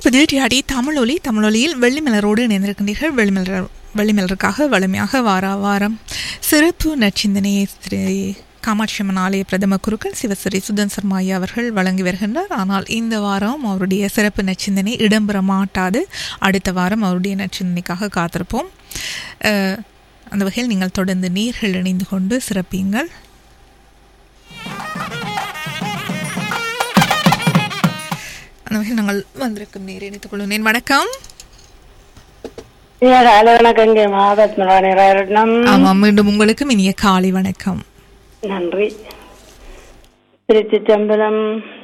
புதியடியாடி தமிழொலி தமிழொலியில் வெள்ளிமலரோடு இணைந்திருக்கின்றீர்கள் வெள்ளிமலர் வெள்ளிமலருக்காக வலிமையாக வார வாரம் சிறப்பு நச்சிந்தனையை திரு காமாட்சி அம்மன் ஆலய பிரதம குருக்கள் சிவஸ்ரீ சுதன் சர்மா ஐயா அவர்கள் வழங்கி வருகின்றார் ஆனால் இந்த வாரம் அவருடைய சிறப்பு நச்சிந்தனை இடம்பெற மாட்டாது அடுத்த வாரம் அவருடைய நச்சிந்தனைக்காக காத்திருப்போம் அஹ், அந்த வகையில் நீங்கள் தொடர்ந்து நீர்கள் இணைந்து கொண்டு சிறப்பியுங்கள் அந்த வகையில் நாங்கள் வந்திருக்கும் நீர் இணைத்துக் கொள்ளுனேன் வணக்கம் வணக்கங்க மாதத்மலா நிராயரணம் ஆமாம் மீண்டும் உங்களுக்கும் இனிய காலை வணக்கம் நன்றி திருச்சி சம்பலம்